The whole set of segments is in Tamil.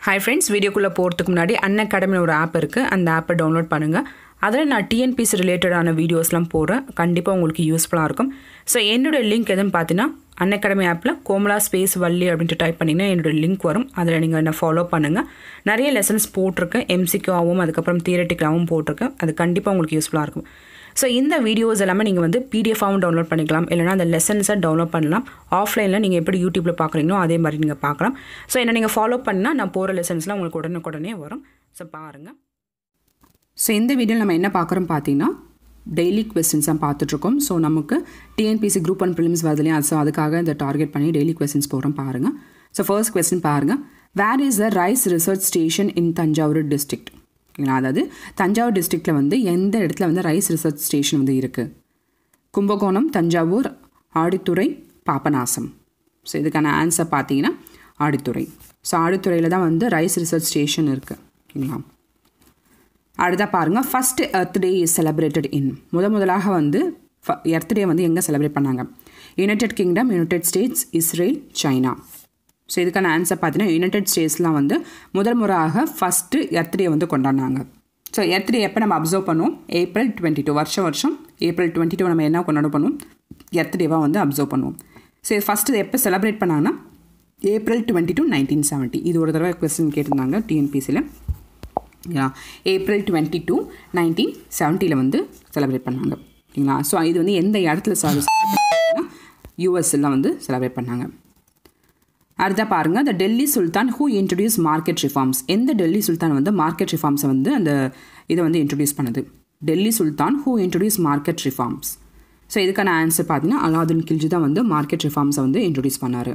ஹாய் ஃப்ரெண்ட்ஸ் வீடியோக்குள்ளே போகிறதுக்கு முன்னாடி அன் அகாடமியில் ஒரு ஆப் இருக்குது அந்த ஆப்பை டவுன்லோட் பண்ணுங்கள் அதில் நான் டிஎன்பிசி ரிலேட்டடான வீடியோஸ்லாம் போடுறேன் கண்டிப்பாக உங்களுக்கு யூஸ்ஃபுல்லாக இருக்கும் ஸோ என்னோட லிங்க் எதுன்னு பார்த்தீங்கன்னா அன் அகாடமி ஆப்பில் கோமலா ஸ்பேஸ் வள்ளி அப்படின்ட்டு டைப் பண்ணிங்கன்னா என்னோட லிங்க் வரும் அதில் நீங்கள் என்ன ஃபாலோ பண்ணுங்கள் நிறைய லெசன்ஸ் போட்டிருக்கேன் எம்சிக்யூவாகவும் அதுக்கப்புறம் தியரட்டிக்கலாகவும் போட்டிருக்கேன் அது கண்டிப்பாக உங்களுக்கு யூஸ்ஃபுல்லாக இருக்கும் ஸோ இந்த வீடியோஸ் எல்லாமே நீங்கள் வந்து பிடிஎஃபாகவும் டவுன்லோட் பண்ணிக்கலாம் இல்லைனா அந்த லெசன்ஸை டவுன்லோட் பண்ணலாம் ஆஃப்லைனில் நீங்கள் எப்படி யூடியூப்பில் பார்க்குறீங்களோ அதே மாதிரி நீங்கள் பார்க்கலாம் ஸோ என்ன நீங்கள் ஃபாலோ பண்ணால் நான் போகிற லெசன்ஸ்லாம் உங்களுக்கு உடனுக்குடனே வரும் ஸோ பாருங்கள் ஸோ இந்த வீடியோவில் நம்ம என்ன பார்க்குறோம் பார்த்தீங்கன்னா டெய்லி கொஸ்டின்ஸ் தான் பார்த்துட்ருக்கோம் ஸோ நமக்கு டிஎன்பிசி குரூப் ஒன் ப்ரிலிம்ஸ் வருதுலையும் ஸோ அதுக்காக இந்த டார்கெட் பண்ணி டெய்லி கொஸ்டின்ஸ் போகிறோம் பாருங்கள் ஸோ ஃபர்ஸ்ட் கொஸ்டின் பாருங்கள் where is the rice research station in Thanjavur district ஓகேங்களா அதாவது தஞ்சாவூர் டிஸ்ட்ரிக்டில் வந்து எந்த இடத்துல வந்து ரைஸ் ரிசர்ச் ஸ்டேஷன் வந்து இருக்குது கும்பகோணம் தஞ்சாவூர் ஆடித்துறை பாபநாசம் ஸோ இதுக்கான ஆன்சர் பார்த்தீங்கன்னா ஆடித்துறை ஸோ ஆடித்துறையில் தான் வந்து ரைஸ் ரிசர்ச் ஸ்டேஷன் இருக்குது ஓகேங்களா அடுத்தா பாருங்கள் first Earth Day is celebrated in முத முதலாக வந்து எர்த் டே வந்து எங்கே செலிப்ரேட் பண்ணாங்க United Kingdom United States Israel China so இதுக்கான ஆன்சர் பார்த்தீங்கன்னா யுனைடெட் ஸ்டேட்ஸ்லாம் வந்து முதல் முறையாக ஃபஸ்ட்டு எர்த் டே வந்து கொண்டாடினாங்க ஸோ எர்த் டே எப்போ நம்ம அப்சர்வ் பண்ணுவோம் ஏப்ரல் டுவெண்ட்டி டூ வருஷம் வருஷம் ஏப்ரல் டுவெண்ட்டி டூ நம்ம என்ன கொண்டாட பண்ணுவோம் எர்த் டேவாக வந்து அப்சர்வ் பண்ணுவோம் ஸோ இது ஃபஸ்ட்டு எப்போ செலிப்ரேட் பண்ணாங்கன்னா April twenty two nineteen seventy இது ஒரு தடவை கொஸ்டின் கேட்டிருந்தாங்க டிஎன்பிசியில் ஓகேங்களா ஏப்ரல் டுவெண்ட்டி டூ நைன்டீன் செவன்ட்டியில் வந்து செலிப்ரேட் பண்ணாங்க ஓகேங்களா ஸோ இது வந்து எந்த இடத்துல சார் யூஎஸ்ல வந்து செலிப்ரேட் பண்ணாங்க அடுத்த பாருங்க the Delhi sultan who introduce market reforms எந்த டெல்லி சுல்தான் வந்து மார்க்கெட் ரிஃபார்ம்ஸை வந்து அந்த இதை வந்து இன்ட்ரடியூஸ் பண்ணுது Delhi sultan who introduce market reforms so இதுக்கான ஆன்சர் பார்த்தீங்கன்னா அலாதுன் கில்ஜி தான் வந்து மார்க்கெட் ரிஃபார்ம்ஸை வந்து இன்ட்ரடியூஸ் பண்ணார்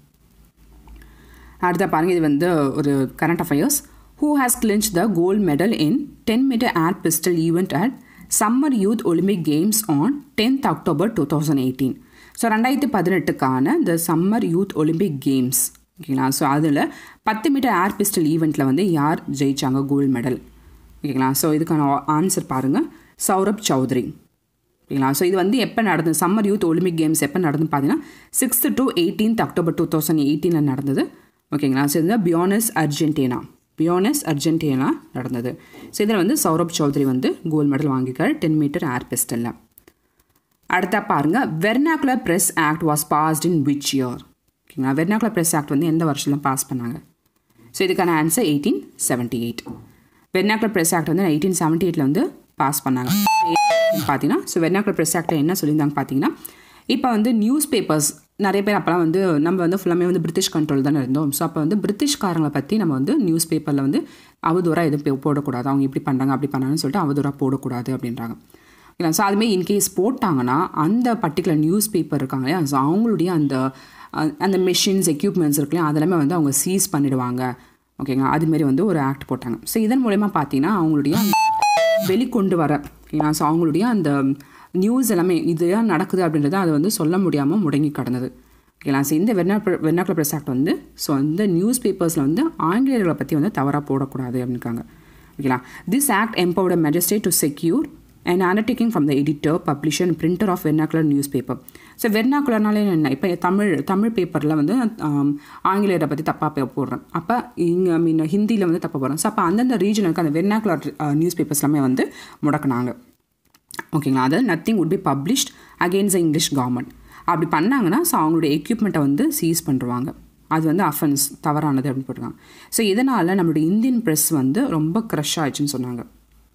அடுத்த பாருங்கள் இது வந்து ஒரு current affairs who has clinch the gold medal in ten meter air pistol event at Summer Youth Olympic Games on tenth October two thousand eighteen so ரெண்டாயிரத்தி பதினெட்டுக்கான the Summer Youth Olympic Games ஓகேங்களா ஸோ அதில் பத்து மீட்டர் ஏர் பிஸ்டல் ஈவெண்ட்டில் வந்து யார் ஜெயிச்சாங்க கோல்டு மெடல் ஓகேங்களா ஸோ இதுக்கான ஆன்சர் பாருங்கள் சௌரப் சௌத்ரி ஓகேங்களா ஸோ இது வந்து எப்போ நடந்தது சம்மர் யூத் ஒலிம்பிக் கேம்ஸ் எப்போ நடந்து பார்த்தீங்கன்னா sixth to eighteenth October two thousand எயிட்டீனில் நடந்தது ஓகேங்களா ஸோ இது பியோனஸ் அர்ஜென்டினா பியோனஸ் அர்ஜென்டினா நடந்தது ஸோ இதில் வந்து சௌரப் சௌத்ரி வந்து கோல்டு மெடல் வாங்கிக்கார் டென் மீட்டர் ஏர் பிஸ்டலில் அடுத்தா பாருங்கள் vernacular press act was passed in which year ஓகேங்களா வெர்னாகுலர் ப்ரெஸ் ஆக்ட் வந்து எந்த வருஷத்தில் பாஸ் பண்ணாங்க ஸோ இதுக்கான answer eighteen seventy eight vernacular press act வந்து எயிட்டீன் செவன்ட்டி எயிட்டில் வந்து பாஸ் பண்ணாங்க பார்த்தீங்கன்னா ஸோ வெர்னாகுலர் ப்ரெஸ் ஆக்டில் என்ன சொல்லியிருந்தாங்க பார்த்தீங்கன்னா இப்போ வந்து நியூஸ் பேப்பர்ஸ் நிறைய பேர் அப்போலாம் வந்து நம்ம வந்து ஃபுல்லாமே வந்து பிரிட்டிஷ் கண்ட்ரோல் தானே இருந்தோம் ஸோ அப்போ வந்து பிரிட்டிஷ்காரங்களை பற்றி நம்ம வந்து நியூஸ் பேப்பரில் வந்து அவதூறாக எதுவும் போடக்கூடாது அவங்க இப்படி பண்ணுறாங்க அப்படி பண்ணாங்கன்னு சொல்லிட்டு அவதூறாக போடக்கூடாது அப்படின்றாங்க ஓகேங்களா ஸோ அதுமாரி இன்கேஸ் போட்டாங்கன்னா அந்த பர்டிகுலர் நியூஸ் பேப்பர் இருக்காங்க இல்லையா ஸோ அவங்களுடைய அந்த அந்த மிஷின்ஸ் எக்யூப்மெண்ட்ஸ் இருக்குல்லையா அதெல்லாமே வந்து அவங்க சீஸ் பண்ணிடுவாங்க ஓகேங்களா அதுமாரி வந்து ஒரு ஆக்ட் போட்டாங்க ஸோ இதன் மூலயமா பார்த்தீங்கன்னா அவங்களுடைய வெளிக்கொண்டு வர ஓகேங்களா ஸோ அவங்களுடைய அந்த நியூஸ் எல்லாமே இதுதான் நடக்குது அப்படின்றத அதை வந்து சொல்ல முடியாமல் முடங்கி கடந்தது ஓகேங்களா ஸோ இந்த வெர்னா வெர்னாக்குலர் ப்ரெஸ் ஆக்ட் வந்து ஸோ இந்த நியூஸ் பேப்பர்ஸில் வந்து ஆங்கிலேயர்களை பற்றி வந்து தவறாக போடக்கூடாது அப்படின்னுக்காங்க ஓகேங்களா this act empowered magistrate to secure and undertaking from the editor publisher and printer of vernacular newspaper so வெர்னாக்குலர்னாலே என்ன இப்போ தமிழ் தமிழ் பேப்பரில் வந்து ஆங்கிலேயரை பற்றி தப்பாக போடுறேன் அப்போ இங்கே மீன் ஹிந்தியில் வந்து தப்பாக போடுறேன் ஸோ அப்போ அந்தந்த ரீஜனுக்கு அந்த வெர்னாக்குலர் நியூஸ் பேப்பர்ஸ் எல்லாமே வந்து முடக்கினாங்க ஓகேங்களா அதாவது nothing would be published against the English government அப்படி பண்ணாங்கன்னா ஸோ அவங்களுடைய எக்யூப்மெண்ட்டை வந்து சீஸ் பண்ணுவாங்க அது வந்து அஃபென்ஸ் தவறானது அப்படின்னு போட்டிருக்காங்க ஸோ இதனால் நம்மளுடைய இந்தியன் ப்ரெஸ் வந்து ரொம்ப க்ரஷ் ஆயிடுச்சுன்னு சொன்னாங்க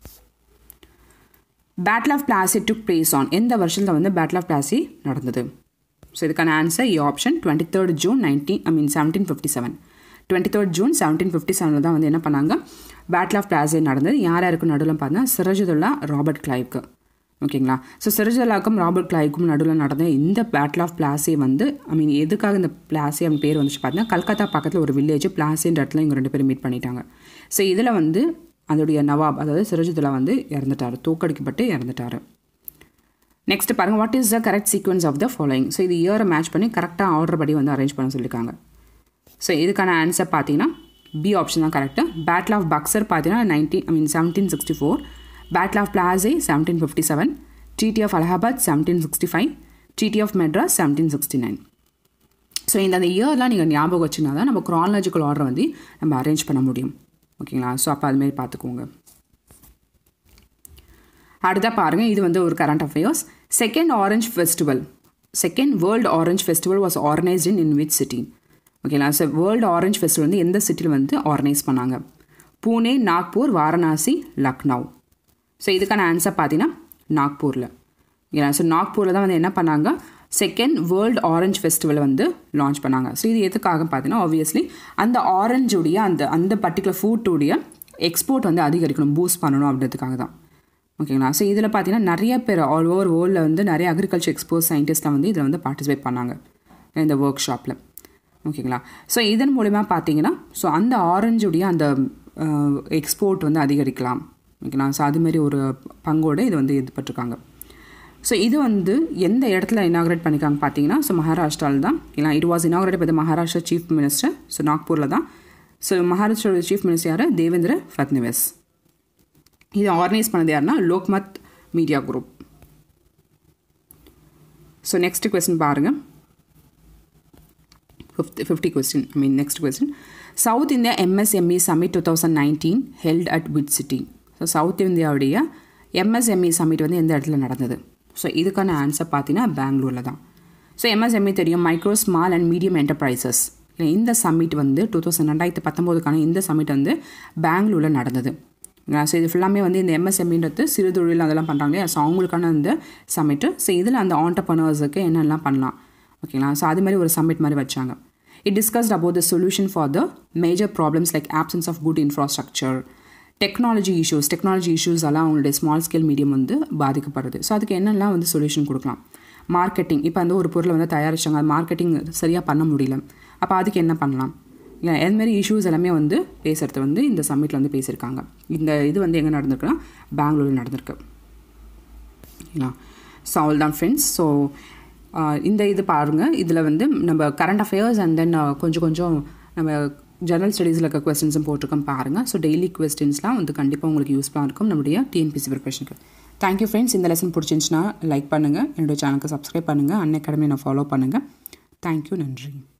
battle of Plassey took place on எந்த வருஷத்தில் வந்து பேட்டில் ஆஃப் பிளாசி நடந்தது ஸோ இதுக்கான answer A option twenty third June nineteen I mean seventeen fifty seven twenty third June seventeen fifty செவனில் தான் வந்து என்ன பண்ணாங்க பேட்டில் ஆஃப் பிளாஸே நடந்தது யார் யாருக்கு நடுவில் பார்த்தீங்கன்னா சிரஜுதுல்லா ராபர்ட் கிளைவ்க்கு ஓகேங்களா ஸோ சிரஜலாக்கும் ராபர்ட் கிளைக்கும் நடுவில் நடந்த இந்த பேட்டில் ஆஃப் பிளாஸே வந்து ஐ மீன் எதுக்காக இந்த பிளாஸே அவன் பேர் வந்துச்சு பார்த்தீங்கன்னா கல்கத்தா பக்கத்தில் ஒரு வில்லேஜ் பிளாஸேன்ற இடத்துல இவங்க ரெண்டு பேரும் மீட் பண்ணிட்டாங்க ஸோ இதில் வந்து அதோடைய நவாப் அதாவது சிரஜுதுல்லா வந்து இறந்துட்டார் தூக்கடிக்கப்பட்டு இறந்துட்டார் நெக்ஸ்ட் பாருங்கள் what is the correct sequence of the following so இது இயரை மேட்ச் பண்ணி கரெக்டாக ஆர்டர் படி வந்து அரேஞ்ச் பண்ண சொல்லியிருக்காங்க ஸோ இதுக்கான ஆன்சர் பார்த்தீங்கன்னா பி ஆப்ஷன் தான் கரெக்டு பேட்டில் ஆஃப் பக்சர் பார்த்தீங்கன்னா nineteen I mean seventeen sixty four battle of பிளாஸே seventeen fifty seven DD of Allahabad seventeen sixty five DD of Madras seventeen sixty nine so இந்த அந்த இயர்லாம் நீங்கள் ஞாபகம் வச்சுனா தான் நம்ம க்ரானலாஜிக்கல் ஆர்டர் வந்து நம்ம அரேஞ்ச் பண்ண முடியும் ஓகேங்களா ஸோ அப்போ அதுமாரி பார்த்துக்கோங்க அடுத்த பாருங்கள் இது வந்து ஒரு current affairs second orange festival second world orange festival was organised in in which city ஓகேங்களா ஸோ வேர்ல்டு ஆரஞ்ச் ஃபெஸ்டிவல் வந்து எந்த சிட்டியில் வந்து ஆர்கனைஸ் பண்ணாங்க பூனே நாக்பூர் வாரணாசி லக்னோ ஸோ இதுக்கான ஆன்சர் பார்த்தீங்கன்னா நாக்பூரில் ஓகேங்களா ஸோ நாக்பூரில் தான் வந்து என்ன பண்ணாங்க செகண்ட் வேர்ல்டு ஆரஞ்ச் ஃபெஸ்டிவலை வந்து லான்ச் பண்ணாங்க ஸோ இது எதுக்காக பார்த்தீங்கன்னா ஆப்வியஸ்லி அந்த ஆரஞ்சுடைய அந்த அந்த பர்டிகுலர் ஃபுட்டுடைய எக்ஸ்போர்ட் வந்து அதிகரிக்கணும் பூஸ்ட் பண்ணணும் அப்படின்றதுக்காக தான் ஓகேங்களா ஸோ இதில் பார்த்தீங்கன்னா நிறைய பேர் ஆல் ஓவர் வேர்ல்டில் வந்து நிறைய அக்ரிகல்ச்சர் எக்ஸ்போர்ட் சயின்டிஸ்ட்லாம் வந்து இதில் வந்து பார்ட்டிசிபேட் பண்ணாங்க இந்த ஒர்க் ஷாப்பில் ஓகேங்களா ஸோ இதன் மூலிமா பார்த்தீங்கன்னா ஸோ அந்த ஆரஞ்சுடைய அந்த எக்ஸ்போர்ட் வந்து அதிகரிக்கலாம் ஓகேங்களா ஸோ அதுமாரி ஒரு பங்கோடு இது வந்து எதிர்பட்டிருக்காங்க ஸோ இது வந்து எந்த இடத்துல இனாகிரேட் பண்ணிக்காங்க பார்த்தீங்கன்னா ஸோ மகாராஷ்டிராவில் தான் ஏன்னா it was inaugurate by Maharashtra chief minister so நாக்பூரில் தான் ஸோ மகாராஷ்டிராவோட சீஃப் மினிஸ்டர் யார் தேவேந்திர ஃபட்னிவஸ் இது ஆர்கனைஸ் பண்ணது யாருன்னா Lokmat media group so next question பாருங்கள் fifth fifty question I mean next question South India MSME summit two thousand nineteen held at which city so South இந்தியாவுடைய எம்எஸ்எம்இ சமிட் வந்து எந்த இடத்துல நடந்தது ஸோ இதுக்கான ஆன்சர் பார்த்தீங்கன்னா பெங்களூரில் தான் ஸோ எம்எஸ்எம்இ தெரியும் micro small and medium enterprises இந்த சம்மிட் வந்து டூ தௌசண்ட் ரெண்டாயிரத்து பத்தொம்போதுக்கான இந்த சம்மிட் வந்து பெங்களூரில் நடந்தது ஸோ இது ஃபுல்லாமே வந்து இந்த எம்எஸ்எம்இன்றது சிறு தொழில் அதெல்லாம் பண்ணுறாங்க இல்லையா ஸோ அவங்களுக்கான அந்த சம்மிட்டு ஸோ இதில் அந்த ஆண்டர்பனர்ஸுக்கு என்னெல்லாம் பண்ணலாம் ஓகேங்களா ஸோ அது மாதிரி ஒரு சம்மிட் மாதிரி வச்சாங்க it discussed about the solution for the major problems like absence of good infrastructure technology issues technology issues எல்லாம் அவங்களுடைய ஸ்மால் ஸ்கேல் மீடியம் வந்து பாதிக்கப்படுது ஸோ அதுக்கு என்னெல்லாம் வந்து சொல்யூஷன் கொடுக்கலாம் மார்க்கெட்டிங் இப்போ அந்த ஒரு பொருளை வந்து தயாரிச்சாங்க அது மார்க்கெட்டிங் சரியாக பண்ண முடியல அப்போ அதுக்கு என்ன பண்ணலாம் இது மாதிரி இஷ்யூஸ் எல்லாமே வந்து பேசுகிறது வந்து இந்த சம்மிட்டில் வந்து பேசியிருக்காங்க இந்த இது வந்து எங்கே நடந்திருக்குன்னா பெங்களூரில் நடந்திருக்கு ஓகேங்களா ஸோ அவள் தான் ஃப்ரெண்ட்ஸ் ஸோ இந்த இது பாருங்கள் இதில் வந்து நம்ம கரண்ட் அஃபேர்ஸ் அண்ட் தென் கொஞ்சம் கொஞ்சம் நம்ம ஜெனரல் ஸ்டடீஸில் இருக்க கொஸ்டின்ஸும் போட்டிருக்கோம் பாருங்கள் ஸோ டெய்லி கொஸ்டின்ஸ்லாம் வந்து கண்டிப்பாக உங்களுக்கு யூஸ்ஃபுல்லாக இருக்கும் நம்முடைய டிஎன்பிசி ப்ரிப்பரேஷனுக்கு தேங்க்யூ ஃப்ரெண்ட்ஸ் இந்த லெசன் பிடிச்சிருந்துச்சுன்னா லைக் பண்ணுங்கள் என்னுடைய சேனலுக்கு சப்ஸ்கிரைப் பண்ணுங்கள் அன் அகாடமி நான் ஃபாலோ பண்ணுங்கள் தேங்க்யூ நன்றி